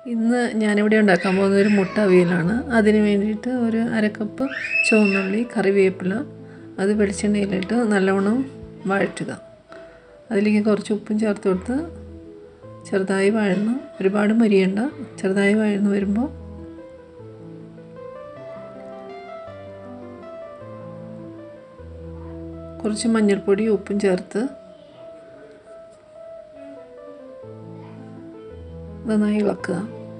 ഇന്ന് ഞാനിവിടെ ഉണ്ടാക്കാൻ പോകുന്നത് ഒരു മുട്ട അവിയലാണ് അതിന് വേണ്ടിയിട്ട് ഒരു അരക്കപ്പ് ചുവന്നുള്ളി കറിവേപ്പില അത് വെളിച്ചെണ്ണയിലിട്ട് നല്ലവണ്ണം വഴറ്റുക അതിലേക്ക് കുറച്ച് ഉപ്പും ചേർത്ത് കൊടുത്ത് ചെറുതായി വഴന്ന് ഒരുപാട് മരിയണ്ട ചെറുതായി വഴന്ന് വരുമ്പോൾ കുറച്ച് മഞ്ഞൾപ്പൊടി ഉപ്പും ചേർത്ത് നന്നായി ഇളക്കുക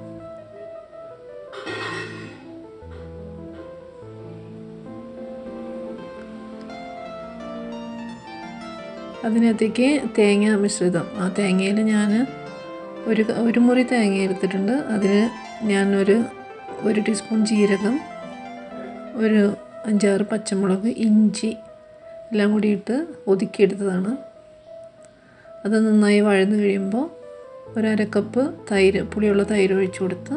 അതിനകത്തേക്ക് തേങ്ങ മിശ്രിതം ആ തേങ്ങയിൽ ഞാൻ ഒരു ഒരു മുറി തേങ്ങ എടുത്തിട്ടുണ്ട് അതിന് ഞാനൊരു ഒരു ടീസ്പൂൺ ജീരകം ഒരു അഞ്ചാറ് പച്ചമുളക് ഇഞ്ചി എല്ലാം കൂടി ഇട്ട് ഒതുക്കിയെടുത്തതാണ് അത് നന്നായി വഴന്ന് കഴിയുമ്പോൾ ഒരു അര കപ്പ് തൈര് പുളിയുള്ള തൈര് ഒഴിച്ചു കൊടുത്ത്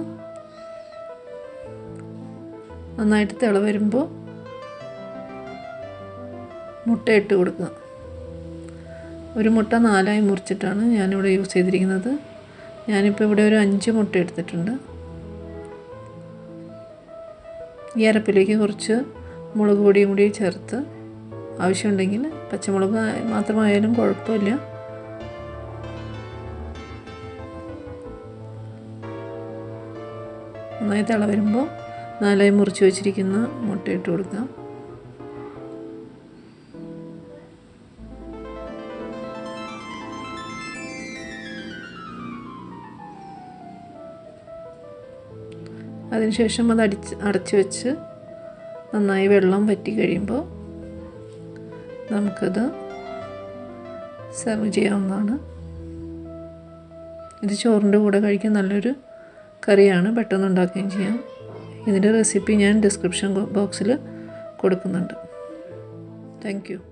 നന്നായിട്ട് തിള വരുമ്പോൾ മുട്ട ഇട്ട് കൊടുക്കുക ഒരു മുട്ട നാലായി മുറിച്ചിട്ടാണ് ഞാനിവിടെ യൂസ് ചെയ്തിരിക്കുന്നത് ഞാനിപ്പോൾ ഇവിടെ ഒരു അഞ്ച് മുട്ട എടുത്തിട്ടുണ്ട് ഈ അരപ്പിലേക്ക് കുറച്ച് മുളക് പൊടിയും കൂടി ചേർത്ത് ആവശ്യമുണ്ടെങ്കിൽ പച്ചമുളക് മാത്രമായാലും കുഴപ്പമില്ല നന്നായി തിള വരുമ്പോൾ നാലായി മുറിച്ച് വെച്ചിരിക്കുന്ന മുട്ട ഇട്ട് കൊടുക്കാം അതിനുശേഷം അത് അടിച്ച് അടച്ച് വെച്ച് നന്നായി വെള്ളം വറ്റി കഴിയുമ്പോൾ നമുക്കത് സെർവ് ചെയ്യാവുന്നതാണ് ഇത് ചോറിൻ്റെ കൂടെ കഴിക്കാൻ നല്ലൊരു കറിയാണ് പെട്ടെന്ന് ഉണ്ടാക്കുകയും ചെയ്യാം ഇതിൻ്റെ റെസിപ്പി ഞാൻ ഡിസ്ക്രിപ്ഷൻ ബോക്സിൽ കൊടുക്കുന്നുണ്ട് താങ്ക് യു